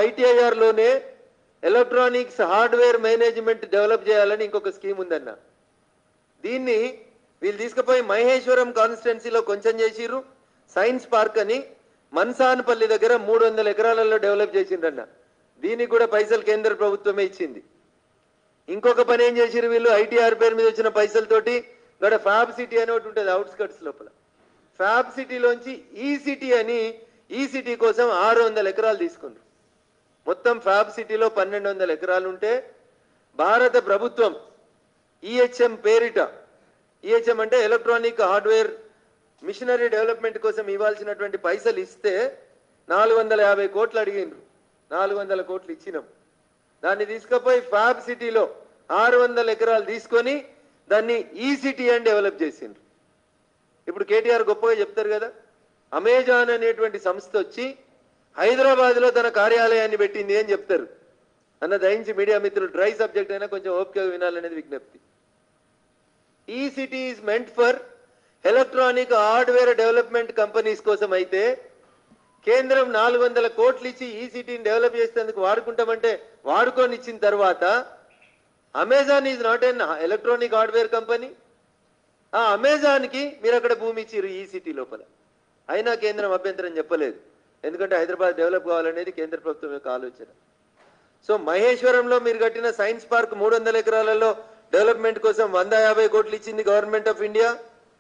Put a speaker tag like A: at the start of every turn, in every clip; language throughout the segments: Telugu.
A: ITIR లోనే ఎలక్ట్రానిక్స్ హార్డ్వేర్ మేనేజ్మెంట్ డెవలప్ చేయాలని ఇంకొక స్కీమ్ ఉందన్న దీన్ని వీళ్ళు తీసుకుపోయి మహేశ్వరం కాన్స్టిట్యున్సీలో కొంచెం చేసిర్రు సైన్స్ పార్క్ అని మన్సాన్పల్లి దగ్గర మూడు వందల ఎకరాలలో డెవలప్ చేసిండ్రన్న దీనికి కూడా పైసలు కేంద్ర ప్రభుత్వమే ఇచ్చింది ఇంకొక పని ఏం చేసిరు వీళ్ళు ఐటీఆర్ పేరు మీద వచ్చిన పైసలతోటి ఇక్కడ ఫ్యాబ్ సిటీ అని ఒకటి ఉంటుంది అవుట్స్కట్స్ లోపల ఫ్యాబ్ సిటీలోంచి ఈ సిటీ అని ఈ సిటీ కోసం ఆరు వందల ఎకరాలు తీసుకున్నారు మొత్తం ఫ్యాబ్ సిటీలో పన్నెండు వందల ఎకరాలు ఉంటే భారత ప్రభుత్వం ఈహెచ్ఎం పేరిట ఈహెచ్ఎం అంటే ఎలక్ట్రానిక్ హార్డ్వేర్ మిషనరీ డెవలప్మెంట్ కోసం ఇవ్వాల్సినటువంటి పైసలు ఇస్తే నాలుగు వందల యాభై కోట్లు అడిగిండ్రు నాలుగు వందల కోట్లు ఇచ్చినాం దాన్ని తీసుకుపోయి ఫ్యాబ్ సిటీలో ఆరు వందల ఎకరాలు తీసుకొని దాన్ని ఈ సిటీ అని డెవలప్ చేసిండ్రు ఇప్పుడు కేటీఆర్ గొప్పగా చెప్తారు కదా అమెజాన్ అనేటువంటి సంస్థ వచ్చి హైదరాబాద్లో తన కార్యాలయాన్ని పెట్టింది అని చెప్తారు అన్న దయించి మీడియా మిత్రులు డ్రై సబ్జెక్ట్ అయినా కొంచెం ఓపికగా వినాలనేది విజ్ఞప్తి ఈ city is meant for electronic hardware development companies కోసం అయితే కేంద్రం నాలుగు వందల కోట్లు ఇచ్చి ఈ సిటీని డెవలప్ చేసేందుకు వాడుకుంటామంటే వాడుకొని ఇచ్చిన తర్వాత Amazon is not an electronic hardware company ఆ అమెజాన్కి మీరు అక్కడ భూమి ఇచ్చిర్రు ఈ సిటీ లోపల అయినా కేంద్రం అభ్యంతరం చెప్పలేదు ఎందుకంటే హైదరాబాద్ డెవలప్ కావాలనేది కేంద్ర ప్రభుత్వం యొక్క ఆలోచన సో మహేశ్వరంలో మీరు కట్టిన సైన్స్ పార్క్ మూడు వందల ఎకరాలలో డెవలప్మెంట్ కోసం వంద యాభై కోట్లు ఇచ్చింది గవర్నమెంట్ ఆఫ్ ఇండియా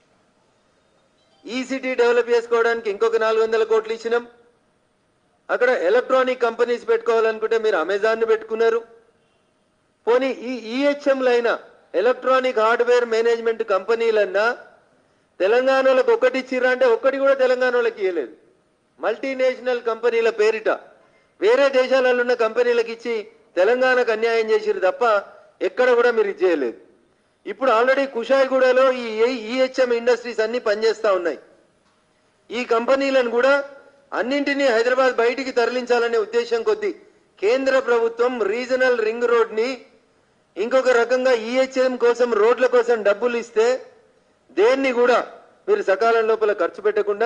A: ఈ సిటీ డెవలప్ చేసుకోవడానికి ఇంకొక నాలుగు వందల కోట్లు ఇచ్చినాం అక్కడ ఎలక్ట్రానిక్ కంపెనీస్ పెట్టుకోవాలనుకుంటే మీరు అమెజాన్ పెట్టుకున్నారు పోనీ ఈ ఈహెచ్ఎంలు అయినా ఎలక్ట్రానిక్ హార్డ్వేర్ మేనేజ్మెంట్ కంపెనీలన్నా తెలంగాణలకు ఒకటి ఇచ్చిర్రా అంటే ఒక్కటి కూడా తెలంగాణలోకి ఇవ్వలేదు మల్టీనేషనల్ కంపెనీల పేరిట వేరే దేశాలలో ఉన్న కంపెనీలకు ఇచ్చి తెలంగాణకు అన్యాయం చేసిరు తప్ప ఎక్కడ కూడా మీరు ఇది చేయలేదు ఇప్పుడు ఆల్రెడీ కుషాయిగూడలో ఈ ఈహెచ్ఎం ఇండస్ట్రీస్ అన్ని పనిచేస్తా ఉన్నాయి ఈ కంపెనీలను కూడా అన్నింటినీ హైదరాబాద్ బయటికి తరలించాలనే ఉద్దేశం కొద్దీ కేంద్ర ప్రభుత్వం రీజనల్ రింగ్ రోడ్ ని ఇంకొక రకంగా ఈహెచ్ఎం కోసం రోడ్ల కోసం డబ్బులు ఇస్తే దేన్ని కూడా మీరు సకాలం లోపల ఖర్చు పెట్టకుండా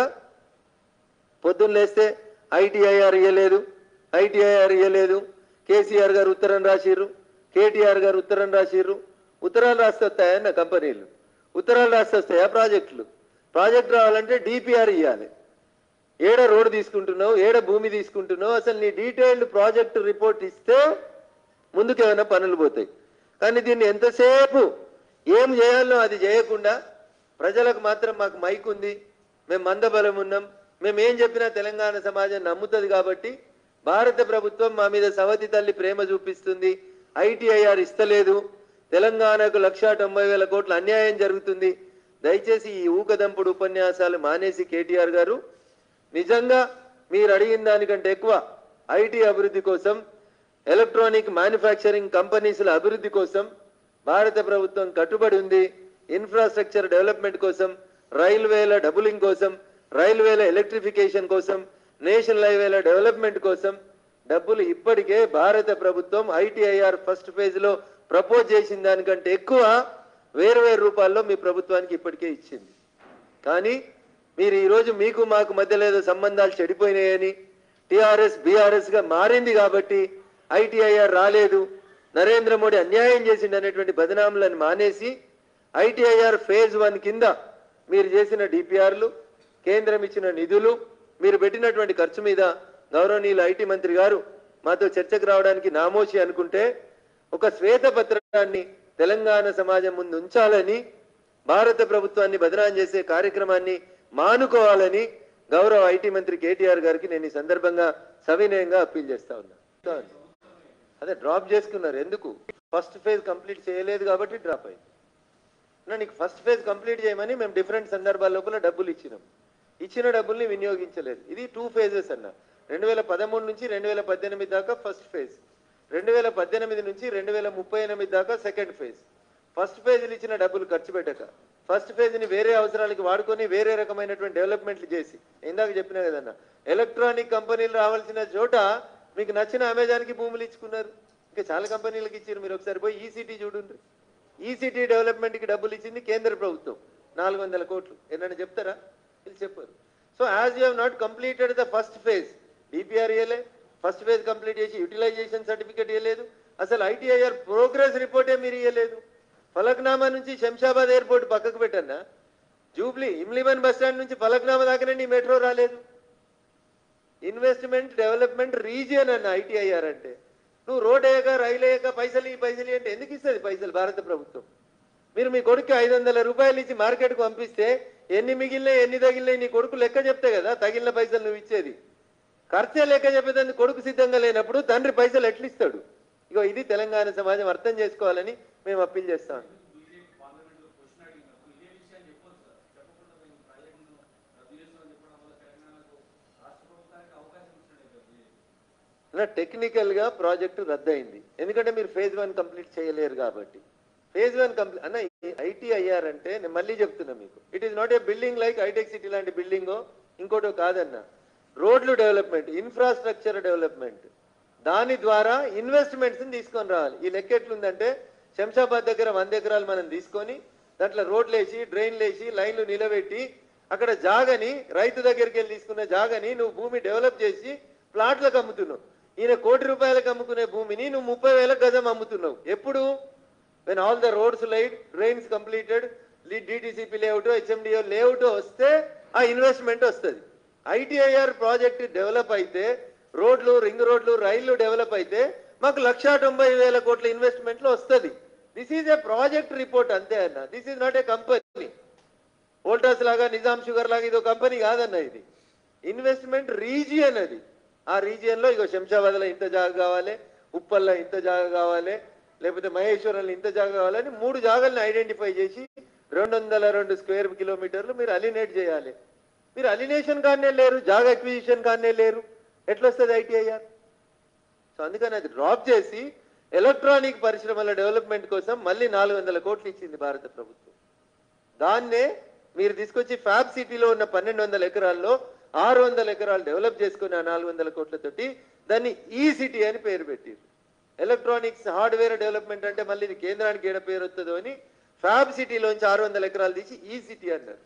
A: పొద్దున్న లేస్తే ఐటీఐఆర్ ఇయ్యలేదు ఐటీఐఆర్ ఇయ్యలేదు కేసీఆర్ గారు ఉత్తరం రాసిర్రు కేటీఆర్ గారు ఉత్తరం రాసిర్రు ఉత్తరాలు రాస్తే వస్తాయన్న కంపెనీలు ఉత్తరాలు రాస్తే వస్తాయా ప్రాజెక్టులు ప్రాజెక్ట్ రావాలంటే డిపిఆర్ ఇవ్వాలి ఏడ రోడ్ తీసుకుంటున్నావు ఏడ భూమి తీసుకుంటున్నావు అసలు నీ డీటెయిల్డ్ ప్రాజెక్ట్ రిపోర్ట్ ఇస్తే ముందుకు ఏమైనా పనులు పోతాయి కానీ దీన్ని ఎంతసేపు ఏం చేయాలో అది చేయకుండా ప్రజలకు మాత్రం మాకు మైక్ ఉంది మేము మందబలం ఉన్నాం మేము ఏం చెప్పినా తెలంగాణ సమాజం నమ్ముతుంది కాబట్టి భారత ప్రభుత్వం మా మీద సవతి తల్లి ప్రేమ చూపిస్తుంది ఐటీఐఆర్ ఇస్తలేదు తెలంగాణకు లక్ష తొంభై వేల కోట్ల అన్యాయం జరుగుతుంది దయచేసి ఈ ఊకదంపుడు ఉపన్యాసాలు మానేసి కేటీఆర్ గారు నిజంగా మీరు అడిగిన దానికంటే ఎక్కువ ఐటీ అభివృద్ధి కోసం ఎలక్ట్రానిక్ మ్యానుఫ్యాక్చరింగ్ కంపెనీస్ల అభివృద్ధి కోసం భారత ప్రభుత్వం కట్టుబడి ఉంది ఇన్ఫ్రాస్ట్రక్చర్ డెవలప్మెంట్ కోసం రైల్వేల డబులింగ్ కోసం రైల్వేల ఎలక్ట్రిఫికేషన్ కోసం నేషనల్ హైవేల డెవలప్మెంట్ కోసం డబ్బులు ఇప్పటికే భారత ప్రభుత్వం ఐటీఐఆర్ ఫస్ట్ ఫేజ్ లో ప్రపోజ్ చేసిన దానికంటే ఎక్కువ వేరు వేరు రూపాల్లో మీ ప్రభుత్వానికి ఇప్పటికే ఇచ్చింది కానీ మీరు ఈరోజు మీకు మాకు మధ్యలో ఏదో సంబంధాలు చెడిపోయినాయని టిఆర్ఎస్ బీఆర్ఎస్ గా మారింది కాబట్టి ఐటీఐఆర్ రాలేదు నరేంద్ర మోడీ అన్యాయం చేసిండు అనేటువంటి బదనాములను మానేసి ఐటీఐఆర్ ఫేజ్ వన్ కింద మీరు చేసిన డిపిఆర్లు కేంద్రం ఇచ్చిన నిధులు మీరు పెట్టినటువంటి ఖర్చు మీద గౌరవనీయులు ఐటీ మంత్రి గారు మాతో చర్చకు రావడానికి నామోషి అనుకుంటే ఒక శ్వేతపత్రాన్ని తెలంగాణ సమాజం ముందు ఉంచాలని భారత ప్రభుత్వాన్ని బదనాం చేసే కార్యక్రమాన్ని మానుకోవాలని గౌరవ ఐటీ మంత్రి కేటీఆర్ గారికి నేను ఈ సందర్భంగా సవినయంగా అప్పీల్ చేస్తా ఉన్నా అదే డ్రాప్ చేసుకున్నారు ఎందుకు ఫస్ట్ ఫేజ్ కంప్లీట్ చేయలేదు కాబట్టి డ్రాప్ అయింది నా నీకు ఫస్ట్ ఫేజ్ కంప్లీట్ చేయమని మేము డిఫరెంట్ సందర్భాల లోపల డబ్బులు ఇచ్చినాం ఇచ్చిన డబ్బుల్ని వినియోగించలేదు ఇది టూ ఫేజెస్ అన్న రెండు వేల పదమూడు నుంచి రెండు వేల పద్దెనిమిది దాకా ఫస్ట్ ఫేజ్ రెండు వేల పద్దెనిమిది నుంచి రెండు వేల ముప్పై ఎనిమిది దాకా సెకండ్ ఫేజ్ ఫస్ట్ ఫేజ్లు ఇచ్చిన డబ్బులు ఖర్చు పెట్టక ఫస్ట్ ఫేజ్ని వేరే అవసరాలకి వాడుకొని వేరే రకమైనటువంటి డెవలప్మెంట్లు చేసి ఇందాక చెప్పినా కదన్న ఎలక్ట్రానిక్ కంపెనీలు రావాల్సిన చోట మీకు నచ్చిన అమెజాన్కి భూములు ఇచ్చుకున్నారు ఇంకా చాలా కంపెనీలకు ఇచ్చారు మీరు ఒకసారి పోయి ఈసీటీ చూడండి ఈసీటీ డెవలప్మెంట్కి డబ్బులు ఇచ్చింది కేంద్ర ప్రభుత్వం నాలుగు వందల కోట్లు ఏమన్నా చెప్తారా వీళ్ళు చెప్పారు so as you not completed the first phase DPR ఇయలే ఫస్ట్ ఫేజ్ కంప్లీట్ చేసి యూటిలైజేషన్ సర్టిఫికేట్ ఇవ్వలేదు అసలు ఐటీఐఆర్ ప్రోగ్రెస్ రిపోర్టే మీరు ఇవ్వలేదు ఫలక్నామా నుంచి శంషాబాద్ ఎయిర్పోర్ట్ పక్కకు పెట్టన్నా జూబ్లీ ఇమ్లిబన్ బస్ స్టాండ్ నుంచి ఫలక్నామా దాకానే నీ మెట్రో రాలేదు ఇన్వెస్ట్మెంట్ డెవలప్మెంట్ రీజియన్ అన్న ఐటీఐఆర్ అంటే నువ్వు రోడ్ వేయక రైలు వేయక పైసలు ఈ పైసలు ఇయ్యి అంటే ఎందుకు ఇస్తుంది పైసలు భారత ప్రభుత్వం మీరు మీ కొడుకు ఐదు వందల రూపాయలు ఇచ్చి మార్కెట్కు పంపిస్తే ఎన్ని మిగిలినాయి ఎన్ని తగిలినాయి నీ కొడుకు లెక్క చెప్తే కదా తగిలిన పైసలు నువ్వు ఇచ్చేది ఖర్చే లెక్క చెప్పేదాన్ని కొడుకు సిద్ధంగా లేనప్పుడు తండ్రి పైసలు ఎట్లా ఇస్తాడు ఇగో ఇది తెలంగాణ సమాజం అర్థం చేసుకోవాలని మేము అప్పీల్ చేస్తాం
B: బీజేపీ పార్లమెంట్లో క్వశ్చన్ అడిగినప్పుడు ఇదే విషయాన్ని చెప్పొచ్చు సార్ చెప్పకుండా మేము ప్రాజెక్టును రద్దు చేస్తామని చెప్పడం వల్ల తెలంగాణకు రాష్ట్ర ప్రభుత్వానికి అవకాశం ఇచ్చినట్టు బీజేపీ
A: అలా టెక్నికల్ గా ప్రాజెక్టు రద్దయింది ఎందుకంటే మీరు ఫేజ్ వన్ కంప్లీట్ చేయలేరు కాబట్టి ఫేజ్ వన్ కంప్లీట్ అన్న ఐటీఐఆర్ అంటే నేను మళ్ళీ చెప్తున్నా మీకు it is not a building like హైటెక్ సిటీ లాంటి బిల్డింగో ఇంకోటో కాదన్న రోడ్లు డెవలప్మెంట్ ఇన్ఫ్రాస్ట్రక్చర్ డెవలప్మెంట్ దాని ద్వారా ఇన్వెస్ట్మెంట్స్ తీసుకొని రావాలి ఈ లెక్క ఎట్లుందంటే శంషాబాద్ దగ్గర వంద ఎకరాలు మనం తీసుకొని దాంట్లో రోడ్లు వేసి డ్రైన్లు వేసి లైన్లు నిలబెట్టి అక్కడ జాగని రైతు దగ్గరికి వెళ్ళి తీసుకున్న జాగని నువ్వు భూమి డెవలప్ చేసి ప్లాట్లకు అమ్ముతున్నావు ఈయన కోటి రూపాయలకు అమ్ముకునే భూమిని నువ్వు ముప్పై వేలకు గజం అమ్ముతున్నావు ఎప్పుడు when all the roads light drains completed DTCP layout HMDA layout వస్తే ఆ ఇన్వెస్ట్మెంట్ వస్తుంది ఐటీఐఆర్ ప్రాజెక్ట్ డెవలప్ అయితే రోడ్లు రింగ్ రోడ్లు రైళ్లు డెవలప్ అయితే మాకు లక్షా తొంభై వేల కోట్ల ఇన్వెస్ట్మెంట్లు వస్తుంది this is a project report అంతే అన్న this is not a company Voltas లాగా నిజాం షుగర్ లాగా ఇది ఒక కంపెనీ కాదన్న ఇది ఇన్వెస్ట్మెంట్ రీజియన్ అది ఆ రీజియన్ లో ఇగో శంషాబాద్లో ఇంత జాగా కావాలి ఉప్పల్లో ఇంత జాగా కావాలి లేకపోతే మహేశ్వరంలో ఇంత జాగా కావాలని మూడు జాగాలను ఐడెంటిఫై చేసి రెండు వందల రెండు స్క్వేర్ కిలోమీటర్లు మీరు అలినేట్ చేయాలి మీరు అలినేషన్ కానే లేరు జాగా అక్విజిషన్ కానే లేరు ఎట్లా వస్తుంది ఐటీఐఆర్ సో అందుకని అది డ్రాప్ చేసి ఎలక్ట్రానిక్ పరిశ్రమల డెవలప్మెంట్ కోసం మళ్ళీ నాలుగు వందల కోట్లు ఇచ్చింది భారత ప్రభుత్వం దాన్నే మీరు తీసుకొచ్చి ఫ్యాబ్ సిటీలో ఉన్న పన్నెండు వందల ఎకరాల్లో ఆరు వందల ఎకరాలు డెవలప్ చేసుకుని ఆ నాలుగు వందల కోట్లతోటి దాన్ని ఈ సిటీ అని పేరు పెట్టారు ఎలక్ట్రానిక్స్ హార్డ్వేర్ డెవలప్మెంట్ అంటే మళ్ళీ ఇది కేంద్రానికి ఏడ పేరు వస్తుందో అని ఫ్యాబ్ సిటీలోంచి ఆరు వందల ఎకరాలు తీసి ఈ సిటీ అన్నారు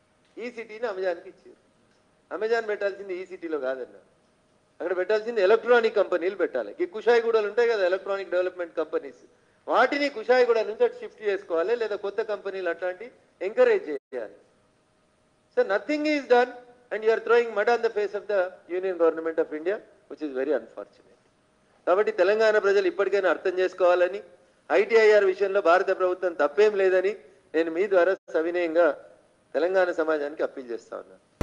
A: ఈ సిటీని అమెజాన్కి ఇచ్చారు అమెజాన్ పెట్టాల్సింది ఈ సిటీలో కాదన్నారు అక్కడ పెట్టాల్సింది ఎలక్ట్రానిక్ కంపెనీలు పెట్టాలి ఈ కుషాయిగూడలు ఉంటాయి కదా ఎలక్ట్రానిక్ డెవలప్మెంట్ కంపెనీస్ వాటిని కుషాయిగూడ నుంచి అటు షిఫ్ట్ చేసుకోవాలి లేదా కొత్త కంపెనీలు అట్లాంటి ఎంకరేజ్ చేయాలి so nothing is done and you're throwing mud on the face of the union government of India which is very unfortunate కాబట్టి తెలంగాణ ప్రజలు ఇప్పటికైనా అర్థం చేసుకోవాలని ఐటీఐఆర్ విషయంలో భారత ప్రభుత్వం తప్పేం లేదని నేను మీ ద్వారా సవినయంగా తెలంగాణ సమాజానికి అప్పీల్ చేస్తా ఉన్నాను